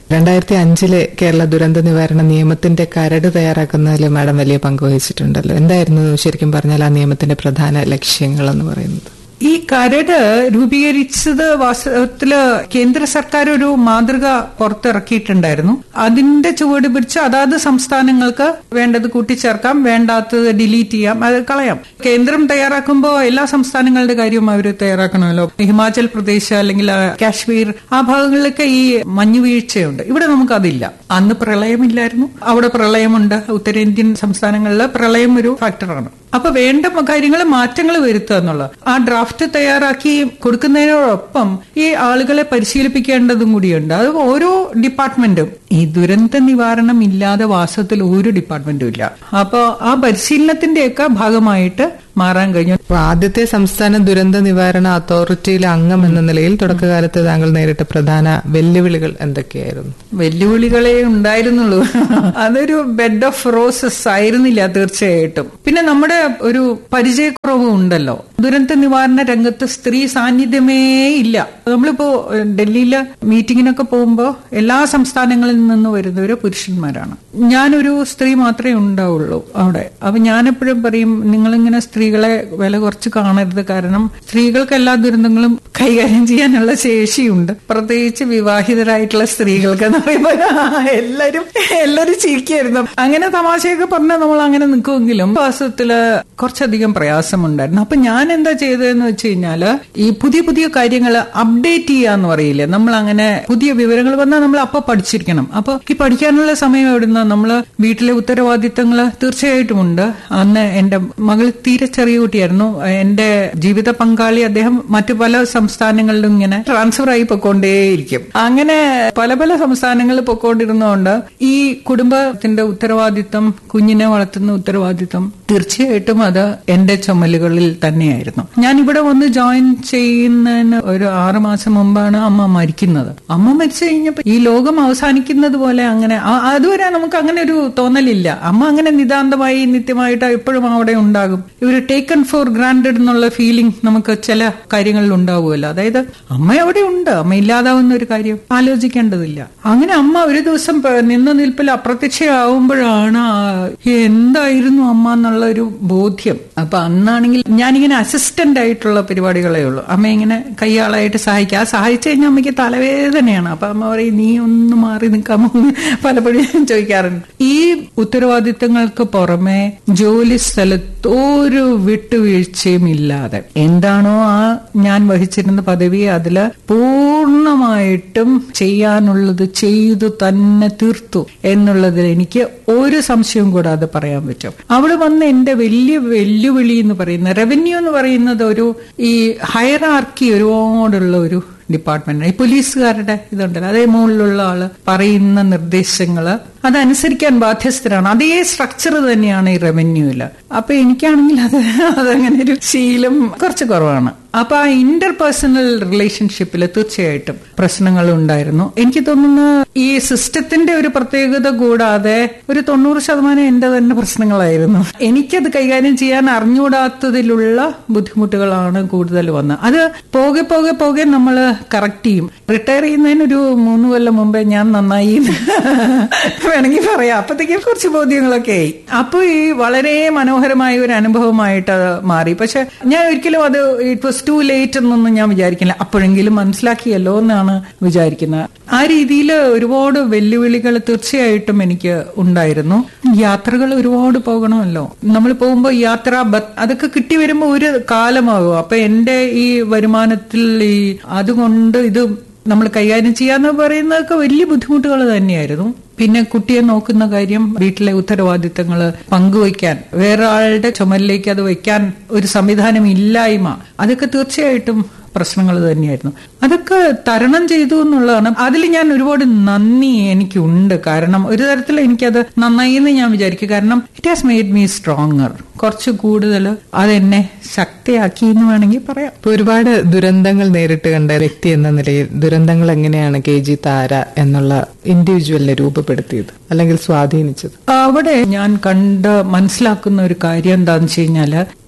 രണ്ടായിരത്തി അഞ്ചിലെ കേരള ദുരന്ത നിവാരണ നിയമത്തിന്റെ കരട് തയ്യാറാക്കുന്നതിൽ മാഡം വലിയ പങ്ക് വഹിച്ചിട്ടുണ്ടല്ലോ എന്തായിരുന്നു ശരിക്കും പറഞ്ഞാൽ ആ നിയമത്തിന്റെ പ്രധാന ലക്ഷ്യങ്ങൾ എന്ന് പറയുന്നത് ഈ കരട് രൂപീകരിച്ചത് വാസ്തവത്തില് കേന്ദ്ര സർക്കാർ ഒരു മാതൃക പുറത്തിറക്കിയിട്ടുണ്ടായിരുന്നു അതിന്റെ ചുവട് പിടിച്ച് അതാത് സംസ്ഥാനങ്ങൾക്ക് വേണ്ടത് കൂട്ടിച്ചേർക്കാം വേണ്ടാത്തത് ഡിലീറ്റ് ചെയ്യാം അത് കളയാം കേന്ദ്രം തയ്യാറാക്കുമ്പോൾ എല്ലാ സംസ്ഥാനങ്ങളുടെ കാര്യവും അവർ തയ്യാറാക്കണമല്ലോ ഹിമാചൽ പ്രദേശ് അല്ലെങ്കിൽ ആ, കാശ്മീർ ആ ഭാഗങ്ങളിലൊക്കെ ഈ മഞ്ഞുവീഴ്ചയുണ്ട് ഇവിടെ നമുക്കതില്ല അന്ന് പ്രളയമില്ലായിരുന്നു അവിടെ പ്രളയമുണ്ട് ഉത്തരേന്ത്യൻ സംസ്ഥാനങ്ങളിൽ പ്രളയം ഒരു ഫാക്ടറാണ് അപ്പൊ വേണ്ട കാര്യങ്ങൾ മാറ്റങ്ങൾ വരുത്തുക എന്നുള്ളത് ആ ഡ്രാഫ്റ്റ് തയ്യാറാക്കി കൊടുക്കുന്നതിനോടൊപ്പം ഈ ആളുകളെ പരിശീലിപ്പിക്കേണ്ടതും കൂടിയുണ്ട് അത് ഓരോ ഡിപ്പാർട്ട്മെന്റും ഈ ദുരന്ത നിവാരണം ഇല്ലാതെ വാസത്തിൽ ഒരു ഡിപ്പാർട്ട്മെന്റും ഇല്ല അപ്പൊ ആ പരിശീലനത്തിന്റെയൊക്കെ ഭാഗമായിട്ട് മാറാൻ കഴിഞ്ഞു അപ്പൊ ആദ്യത്തെ സംസ്ഥാന ദുരന്ത നിവാരണ അതോറിറ്റിയിലെ അംഗം എന്ന നിലയിൽ തുടക്കകാലത്ത് താങ്കൾ നേരിട്ട പ്രധാന വെല്ലുവിളികൾ എന്തൊക്കെയായിരുന്നു വെല്ലുവിളികളെ ഉണ്ടായിരുന്നുള്ളൂ അതൊരു ബെഡ് ഓഫ് റോസസ് ആയിരുന്നില്ല തീർച്ചയായിട്ടും പിന്നെ നമ്മുടെ ഒരു പരിചയക്കുറവ് ഉണ്ടല്ലോ ദുരന്ത നിവാരണ രംഗത്ത് സ്ത്രീ സാന്നിധ്യമേ ഇല്ല നമ്മളിപ്പോ ഏഹ്, ഡൽഹിയിലെ മീറ്റിങ്ങിനൊക്കെ പോകുമ്പോ എല്ലാ സംസ്ഥാനങ്ങളിൽ നിന്ന് വരുന്നവര് പുരുഷന്മാരാണ് ഞാനൊരു സ്ത്രീ മാത്രമേ ഉണ്ടാവുള്ളൂ അവിടെ അപ്പൊ ഞാനെപ്പോഴും പറയും നിങ്ങളിങ്ങനെ സ്ത്രീകളെ വില കുറച്ച് കാണരുത് കാരണം സ്ത്രീകൾക്ക് എല്ലാ ദുരന്തങ്ങളും കൈകാര്യം ചെയ്യാനുള്ള ശേഷിയുണ്ട് പ്രത്യേകിച്ച് വിവാഹിതരായിട്ടുള്ള സ്ത്രീകൾക്ക് എന്ന് പറയുമ്പോൾ എല്ലാരും എല്ലാരും ചിരിക്കായിരുന്നു അങ്ങനെ തമാശയൊക്കെ പറഞ്ഞാൽ നമ്മൾ അങ്ങനെ നിൽക്കുമെങ്കിലും വാസ്തവത്തില് കുറച്ചധികം പ്രയാസമുണ്ടായിരുന്നു അപ്പൊ ഞാൻ എന്താ ചെയ്തതെന്ന് വെച്ച് കഴിഞ്ഞാല് ഈ പുതിയ പുതിയ കാര്യങ്ങൾ അപ്ഡേറ്റ് ചെയ്യാന്ന് പറയില്ലേ നമ്മൾ അങ്ങനെ പുതിയ വിവരങ്ങൾ വന്നാൽ നമ്മൾ അപ്പൊ പഠിച്ചിരിക്കണം അപ്പൊ ഈ പഠിക്കാനുള്ള സമയം എവിടുന്ന നമ്മള് വീട്ടിലെ ഉത്തരവാദിത്തങ്ങൾ തീർച്ചയായിട്ടും ഉണ്ട് അന്ന് എന്റെ മകൾ തീരെ ചെറിയ കുട്ടിയായിരുന്നു എന്റെ ജീവിത പങ്കാളി അദ്ദേഹം മറ്റു പല സംസ്ഥാനങ്ങളിലും ഇങ്ങനെ ട്രാൻസ്ഫർ ആയി പൊക്കോണ്ടേയിരിക്കും അങ്ങനെ പല പല സംസ്ഥാനങ്ങളിൽ പൊക്കോണ്ടിരുന്നതുകൊണ്ട് ഈ കുടുംബത്തിന്റെ ഉത്തരവാദിത്തം കുഞ്ഞിനെ വളർത്തുന്ന ഉത്തരവാദിത്തം തീർച്ചയായിട്ടും അത് എന്റെ ചുമലുകളിൽ തന്നെയായിരുന്നു ഞാൻ ഇവിടെ വന്ന് ജോയിൻ ചെയ്യുന്നതിന് ഒരു ആറു മാസം മുമ്പാണ് അമ്മ മരിക്കുന്നത് അമ്മ മരിച്ചു കഴിഞ്ഞപ്പോ ഈ ലോകം അവസാനിക്കുന്നത് പോലെ അങ്ങനെ ആ- അതുവരെ നമുക്ക് അങ്ങനെ ഒരു തോന്നലില്ല അമ്മ അങ്ങനെ നിതാന്തമായി നിത്യമായിട്ട് എപ്പോഴും അവിടെ ഉണ്ടാകും ഇവര് ടേക്കൺ ഫോർ ഗ്രാൻഡഡ് എന്നുള്ള ഫീലിംഗ് നമുക്ക് ചില കാര്യങ്ങളിൽ ഉണ്ടാവുമല്ലോ അതായത് അമ്മ അവിടെ ഉണ്ട് അമ്മ ഇല്ലാതാവുന്ന ഒരു കാര്യം ആലോചിക്കേണ്ടതില്ല അങ്ങനെ അമ്മ ഒരു ദിവസം പ- നിന്ന നിൽപ്പിൽ അപ്രത്യക്ഷമാവുമ്പോഴാണ് ആ, എന്തായിരുന്നു അമ്മ എന്നുള്ള ഒരു ബോധ്യം അപ്പൊ അന്നാണെങ്കിൽ ഞാനിങ്ങനെ അസിസ്റ്റന്റ് ആയിട്ടുള്ള പരിപാടികളേ ഉള്ളൂ അമ്മ ഇങ്ങനെ കയ്യാളായിട്ട് സഹായിക്കുക ആ സഹായിച്ചു കഴിഞ്ഞാൽ അമ്മയ്ക്ക് തലവേദനയാണ് അപ്പൊ അമ്മ പറയും നീ ഒന്ന് മാറി നിൽക്കാമോ എന്ന് പലപ്പോഴും ഞാൻ ചോദിക്കാറുണ്ട് ഈ ഉത്തരവാദിത്തങ്ങൾക്ക് പുറമെ ജോലി സ്ഥലത്ത് ഒരു വിട്ടുവീഴ്ചയും ഇല്ലാതെ എന്താണോ ആ ഞാൻ വഹിച്ചിരുന്ന പദവി അതില് പൂർണ്ണമായിട്ടും ചെയ്യാനുള്ളത് ചെയ്തു തന്നെ തീർത്തു എന്നുള്ളതിൽ എനിക്ക് ഒരു സംശയവും കൂടാതെ പറയാൻ പറ്റും അവിടെ വന്ന് എന്റെ വലിയ വെല്ലുവിളി എന്ന് പറയുന്ന റവന്യൂ എന്ന് പറയുന്നത് ഒരു ഈ ഹയറാർക്കി ഒരുപാടുള്ള ഒരു ഡിപ്പാർട്ട്മെന്റ് ഈ പോലീസുകാരുടെ ഇതുണ്ടല്ലോ അതേ മുകളിലുള്ള ആള് പറയുന്ന നിർദ്ദേശങ്ങള് അതനുസരിക്കാൻ ബാധ്യസ്ഥരാണ് അതേ സ്ട്രക്ചർ തന്നെയാണ് ഈ റവന്യൂല് അപ്പൊ എനിക്കാണെങ്കിൽ അത് അതങ്ങനെ ഒരു ശീലം കുറച്ച് കുറവാണ് അപ്പൊ ആ ഇന്റർ പേഴ്സണൽ റിലേഷൻഷിപ്പിൽ തീർച്ചയായിട്ടും പ്രശ്നങ്ങൾ ഉണ്ടായിരുന്നു എനിക്ക് തോന്നുന്നു ഈ സിസ്റ്റത്തിന്റെ ഒരു പ്രത്യേകത കൂടാതെ ഒരു തൊണ്ണൂറ് ശതമാനം എന്റെ തന്നെ പ്രശ്നങ്ങളായിരുന്നു എനിക്കത് കൈകാര്യം ചെയ്യാൻ അറിഞ്ഞുകൂടാത്തതിലുള്ള ബുദ്ധിമുട്ടുകളാണ് കൂടുതൽ വന്നത് അത് പോകെ പോകെ പോകെ നമ്മൾ കറക്റ്റ് ചെയ്യും റിട്ടയർ ചെയ്യുന്നതിന് ഒരു മൂന്ന് കൊല്ലം മുമ്പേ ഞാൻ നന്നായി എന്ന് വേണമെങ്കിൽ പറയാം അപ്പത്തേക്കും കുറച്ച് ബോധ്യങ്ങളൊക്കെ ആയി അപ്പൊ ഈ വളരെ മനോഹരമായ ഒരു അനുഭവമായിട്ട് അത് മാറി പക്ഷെ ഞാൻ ഒരിക്കലും അത് ഇറ്റ് വാസ് ടു ലേറ്റ് എന്നൊന്നും ഞാൻ വിചാരിക്കില്ല അപ്പോഴെങ്കിലും മനസ്സിലാക്കിയല്ലോ എന്നാണ് വിചാരിക്കുന്നത് ആ രീതിയിൽ ഒരുപാട് വെല്ലുവിളികൾ തീർച്ചയായിട്ടും എനിക്ക് ഉണ്ടായിരുന്നു യാത്രകൾ ഒരുപാട് പോകണമല്ലോ നമ്മൾ പോകുമ്പോൾ യാത്ര ബ- അതൊക്കെ കിട്ടി വരുമ്പോൾ ഒരു കാലമാകും അപ്പൊ എന്റെ ഈ വരുമാനത്തിൽ ഈ അതുകൊണ്ട് ഇത് നമ്മൾ കൈകാര്യം ചെയ്യാന്ന് പറയുന്നതൊക്കെ വലിയ ബുദ്ധിമുട്ടുകൾ തന്നെയായിരുന്നു പിന്നെ കുട്ടിയെ നോക്കുന്ന കാര്യം വീട്ടിലെ ഉത്തരവാദിത്തങ്ങൾ പങ്കുവയ്ക്കാൻ വേറെ ആളുടെ ചുമലിലേക്ക് അത് വയ്ക്കാൻ ഒരു സംവിധാനം ഇല്ലായ്മ അതൊക്കെ തീർച്ചയായിട്ടും പ്രശ്നങ്ങൾ തന്നെയായിരുന്നു അതൊക്കെ തരണം ചെയ്തു എന്നുള്ളതാണ് അതിൽ ഞാൻ ഒരുപാട് നന്ദി എനിക്കുണ്ട് കാരണം ഒരു തരത്തിൽ എനിക്കത് നന്നായി എന്ന് ഞാൻ വിചാരിക്കും കാരണം it has made me stronger കുറച്ച് കൂടുതൽ അതെന്നെ ശക്തിയാക്കി എന്ന് വേണമെങ്കിൽ പറയാം ഇപ്പൊ ഒരുപാട് ദുരന്തങ്ങൾ നേരിട്ട് കണ്ട വ്യക്തി എന്ന നിലയിൽ ദുരന്തങ്ങൾ എങ്ങനെയാണ് കെ ജി താര എന്നുള്ള ഇൻഡിവിജ്വലിനെ രൂപപ്പെടുത്തിയത് അല്ലെങ്കിൽ സ്വാധീനിച്ചത് അവിടെ ഞാൻ കണ്ട് മനസ്സിലാക്കുന്ന ഒരു കാര്യം എന്താന്ന് വെച്ച് കഴിഞ്ഞാല്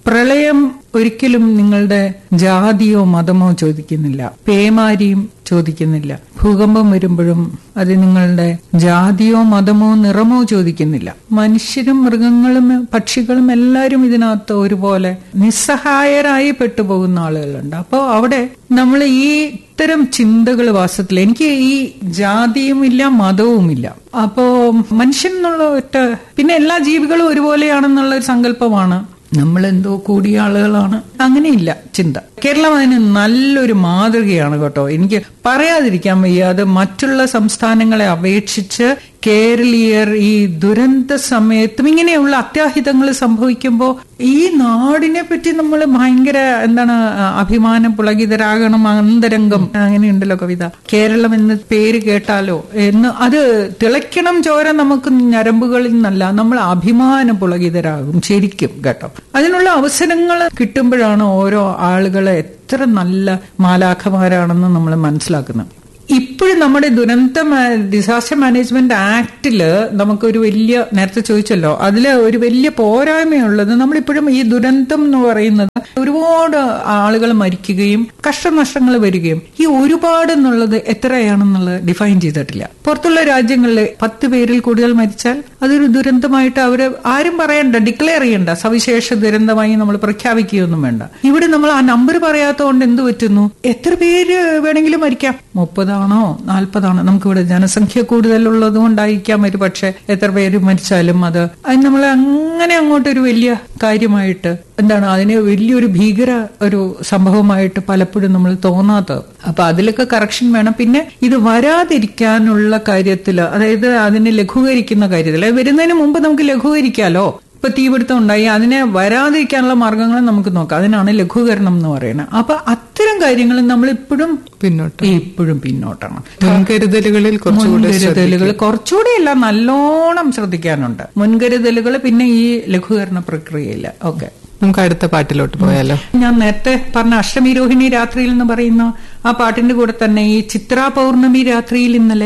പ്രളയം ഒരിക്കലും നിങ്ങളുടെ ജാതിയോ മതമോ ചോദിക്കുന്നില്ല പേമാരിയും ചോദിക്കുന്നില്ല ഭൂകമ്പം വരുമ്പോഴും അത് നിങ്ങളുടെ ജാതിയോ മതമോ നിറമോ ചോദിക്കുന്നില്ല മനുഷ്യരും മൃഗങ്ങളും പക്ഷികളും എല്ലാവരും ഇതിനകത്ത് ഒരുപോലെ നിസ്സഹായരായി പെട്ടുപോകുന്ന ആളുകളുണ്ട് അപ്പോൾ അവിടെ നമ്മൾ ഈ ഇത്തരം ചിന്തകൾ വാസ്തവത്തിൽ എനിക്ക് ഈ ജാതിയും ഇല്ല മതവുമില്ല അപ്പോ മനുഷ്യൻ എന്നുള്ള ഒറ്റ പിന്നെ എല്ലാ ജീവികളും ഒരുപോലെയാണെന്നുള്ള ഒരു സങ്കല്പമാണ് നമ്മൾ എന്തോ കൂടിയ ആളുകളാണ് അങ്ങനെയില്ല ചിന്ത കേരളം അതിന് നല്ലൊരു മാതൃകയാണ് കേട്ടോ എനിക്ക് പറയാതിരിക്കാൻ വയ്യ അത് മറ്റുള്ള സംസ്ഥാനങ്ങളെ അപേക്ഷിച്ച് കേരളീയർ ഈ ദുരന്ത സമയത്തും ഇങ്ങനെയുള്ള അത്യാഹിതങ്ങൾ സംഭവിക്കുമ്പോൾ ഈ നാടിനെ പറ്റി നമ്മൾ ഭയങ്കര എന്താണ് അഭിമാന പുളകിതരാകണം അന്തരംഗം അങ്ങനെയുണ്ടല്ലോ കവിത കേരളം എന്ന പേര് കേട്ടാലോ എന്ന് അത് തിളയ്ക്കണം ചോര നമുക്ക് ഞരമ്പുകളിൽ നിന്നല്ല നമ്മൾ അഭിമാന പുളകിതരാകും ശരിക്കും കേട്ടോ അതിനുള്ള അവസരങ്ങൾ കിട്ടുമ്പോഴാണ് ഓരോ ആളുകളെ എത്ര നല്ല മാലാഖമാരാണെന്ന് നമ്മൾ മനസ്സിലാക്കുന്നത് ഇപ്പോഴും നമ്മുടെ ദുരന്ത ഡിസാസ്റ്റർ മാനേജ്മെന്റ് ആക്ടില് നമുക്കൊരു വലിയ നേരത്തെ ചോദിച്ചല്ലോ അതില് ഒരു വലിയ പോരായ്മയുള്ളത് നമ്മളിപ്പോഴും ഈ ദുരന്തം എന്ന് പറയുന്നത് ഒരുപാട് ആളുകൾ മരിക്കുകയും കഷ്ടനഷ്ടങ്ങൾ വരികയും ഈ ഒരുപാട് എന്നുള്ളത് എത്രയാണെന്നുള്ളത് ഡിഫൈൻ ചെയ്തിട്ടില്ല പുറത്തുള്ള രാജ്യങ്ങളിൽ പത്ത് പേരിൽ കൂടുതൽ മരിച്ചാൽ അതൊരു ദുരന്തമായിട്ട് അവര് ആരും പറയണ്ട ഡിക്ലെയർ ചെയ്യണ്ട സവിശേഷ ദുരന്തമായി നമ്മൾ പ്രഖ്യാപിക്കുകയൊന്നും വേണ്ട ഇവിടെ നമ്മൾ ആ നമ്പർ പറയാത്തതുകൊണ്ട് എന്ത് പറ്റുന്നു എത്ര പേര് വേണമെങ്കിലും മരിക്കാം മുപ്പതാണോ നാൽപ്പതാണോ നമുക്കിവിടെ ജനസംഖ്യ കൂടുതലുള്ളത് കൊണ്ടായിരിക്കാം ഒരു പക്ഷെ എത്ര പേര് മരിച്ചാലും അത് അത് നമ്മൾ അങ്ങനെ അങ്ങോട്ടൊരു വലിയ കാര്യമായിട്ട് എന്താണ് അതിന് വലിയൊരു ഭീകര ഒരു സംഭവമായിട്ട് പലപ്പോഴും നമ്മൾ തോന്നാത്തത് അപ്പൊ അതിലൊക്കെ കറക്ഷൻ വേണം പിന്നെ ഇത് വരാതിരിക്കാനുള്ള കാര്യത്തില് അതായത് അതിനെ ലഘൂകരിക്കുന്ന കാര്യത്തിൽ വരുന്നതിന് മുമ്പ് നമുക്ക് ലഘൂകരിക്കാലോ ഇപ്പൊ തീപിടുത്തം ഉണ്ടായി അതിനെ വരാതിരിക്കാനുള്ള മാർഗങ്ങൾ നമുക്ക് നോക്കാം അതിനാണ് ലഘൂകരണം എന്ന് പറയുന്നത് അപ്പൊ അത്തരം കാര്യങ്ങൾ നമ്മൾ ഇപ്പോഴും പിന്നോട്ട് ഇപ്പോഴും പിന്നോട്ടാണ് മുൻകരുതലുകളിൽ കുറച്ചുകൂടെ മുൻകരുതലുകൾ കുറച്ചുകൂടി അല്ല നല്ലോണം ശ്രദ്ധിക്കാനുണ്ട് മുൻകരുതലുകൾ പിന്നെ ഈ ലഘൂകരണ പ്രക്രിയയില്ല ഓക്കെ നമുക്ക് അടുത്ത പാട്ടിലോട്ട് പോയാലോ ഞാൻ നേരത്തെ പറഞ്ഞ അഷ്ടമി രോഹിണി രാത്രിയിൽ എന്ന് പറയുന്ന ആ പാട്ടിന്റെ കൂടെ തന്നെ ഈ ചിത്രാ പൗർണമി രാത്രിയിൽ ഇന്നലെ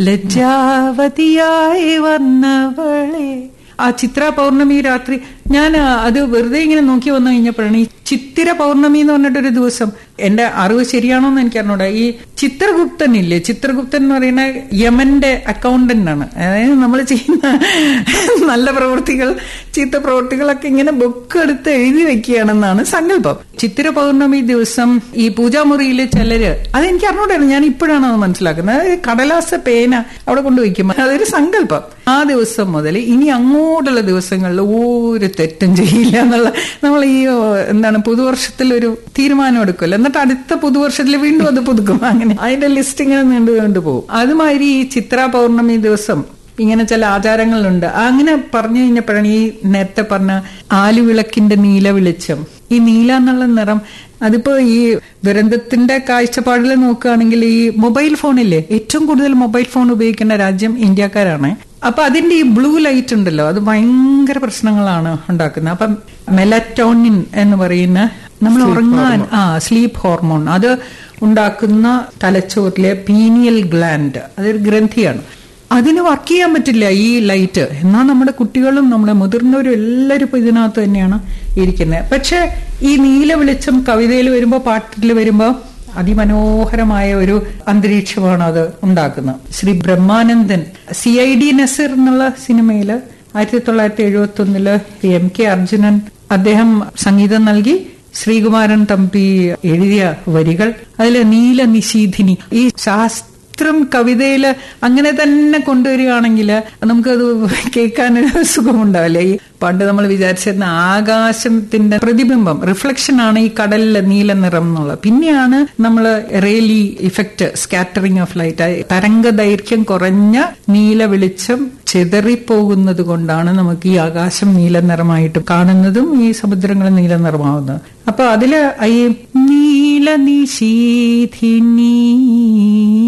ലജ്ജാവതിയായി വന്നവളെ ആ ചിത്ര പൗർണമി രാത്രി ഞാൻ അത് വെറുതെ ഇങ്ങനെ നോക്കി വന്നു കഴിഞ്ഞപ്പോഴാണ് ഈ ചിത്തിര പൗർണമി എന്ന് പറഞ്ഞിട്ടൊരു ദിവസം എന്റെ അറിവ് ശരിയാണോ എന്ന് എനിക്ക് അറിഞ്ഞൂടാ ഈ ചിത്രഗുപ്തൻ ഇല്ലേ ചിത്രഗുപ്തൻ എന്ന് പറയുന്ന യമന്റെ അക്കൗണ്ടന്റ് ആണ് അതായത് നമ്മൾ ചെയ്യുന്ന നല്ല പ്രവൃത്തികൾ ചീത്ത പ്രവൃത്തികളൊക്കെ ഇങ്ങനെ ബുക്ക് എടുത്ത് എഴുതി വെക്കുകയാണെന്നാണ് സങ്കല്പം ചിത്തിര പൗർണമി ദിവസം ഈ പൂജാമുറിയിലെ ചിലര് അതെനിക്ക് അറിഞ്ഞൂടായിരുന്നു ഞാൻ ഇപ്പോഴാണ് അത് മനസ്സിലാക്കുന്നത് അതായത് കടലാസ പേന അവിടെ കൊണ്ടുവയ്ക്കും അതൊരു സങ്കല്പം ആ ദിവസം മുതൽ ഇനി അങ്ങോട്ടുള്ള ദിവസങ്ങളിൽ ഒരു തെറ്റും ചെയ്യില്ല എന്നുള്ള നമ്മൾ ഈ എന്താണ് പുതുവർഷത്തിൽ ഒരു തീരുമാനം എടുക്കുമല്ലോ എന്നിട്ട് അടുത്ത പുതുവർഷത്തിൽ വീണ്ടും അത് പുതുക്കും അങ്ങനെ അതിന്റെ ലിസ്റ്റ് ഇങ്ങനെ നീണ്ടു നീണ്ടു പോകും അതുമാതിരി ഈ ചിത്ര പൗർണമി ദിവസം ഇങ്ങനെ ചില ആചാരങ്ങളുണ്ട് അങ്ങനെ പറഞ്ഞു കഴിഞ്ഞപ്പോഴാണ് ഈ നേരത്തെ പറഞ്ഞ ആലുവിളക്കിന്റെ നീല വെളിച്ചം ഈ നീല എന്നുള്ള നിറം അതിപ്പോ ഈ ദുരന്തത്തിന്റെ കാഴ്ചപ്പാടിൽ നോക്കുകയാണെങ്കിൽ ഈ മൊബൈൽ ഫോണില്ലേ ഏറ്റവും കൂടുതൽ മൊബൈൽ ഫോൺ ഉപയോഗിക്കുന്ന രാജ്യം ഇന്ത്യക്കാരാണ് അപ്പൊ അതിന്റെ ഈ ബ്ലൂ ലൈറ്റ് ഉണ്ടല്ലോ അത് ഭയങ്കര പ്രശ്നങ്ങളാണ് ഉണ്ടാക്കുന്നത് അപ്പം മെലറ്റോണിൻ എന്ന് പറയുന്ന നമ്മൾ ഉറങ്ങാൻ ആ സ്ലീപ്പ് ഹോർമോൺ അത് ഉണ്ടാക്കുന്ന തലച്ചോറിലെ പീനിയൽ ഗ്ലാൻഡ് അതൊരു ഗ്രന്ഥിയാണ് അതിന് വർക്ക് ചെയ്യാൻ പറ്റില്ല ഈ ലൈറ്റ് എന്നാൽ നമ്മുടെ കുട്ടികളും നമ്മുടെ മുതിർന്നവരും എല്ലാവരും ഇപ്പൊ ഇതിനകത്ത് തന്നെയാണ് ഇരിക്കുന്നത് പക്ഷെ ഈ നീല വെളിച്ചം കവിതയിൽ വരുമ്പോൾ പാട്ടിൽ വരുമ്പോൾ അതിമനോഹരമായ ഒരു അന്തരീക്ഷമാണ് അത് ഉണ്ടാക്കുന്നത് Shri Brahmanandan C I D Naseer എന്നുള്ള സിനിമയില് ആയിരത്തി തൊള്ളായിരത്തി എഴുപത്തി ഒന്നില് എം കെ അർജുനൻ അദ്ദേഹം സംഗീതം നൽകി ശ്രീകുമാരൻ തമ്പി എഴുതിയ വരികൾ അതില് നീല നിശീധിനി ഈ ശാസ്ത്രം കവിതയില് അങ്ങനെ തന്നെ കൊണ്ടുവരികയാണെങ്കിൽ നമുക്കത് കേൾക്കാനൊരു സുഖമുണ്ടാവില്ല ഈ പണ്ട് നമ്മൾ വിചാരിച്ചിരുന്ന ആകാശത്തിന്റെ പ്രതിബിംബം റിഫ്ലക്ഷൻ ആണ് ഈ കടലിലെ നീല നിറം എന്നുള്ളത് പിന്നെയാണ് നമ്മൾ Rayleigh effect scattering of light തരംഗ ദൈർഘ്യം കുറഞ്ഞ നീല വെളിച്ചം ചെതറിപ്പോകുന്നത് കൊണ്ടാണ് നമുക്ക് ഈ ആകാശം നീല നിറമായിട്ട് കാണുന്നതും ഈ സമുദ്രങ്ങൾ നീല നിറമാവുന്നത് അപ്പൊ അതില് ഈ നീല നിശീധിനി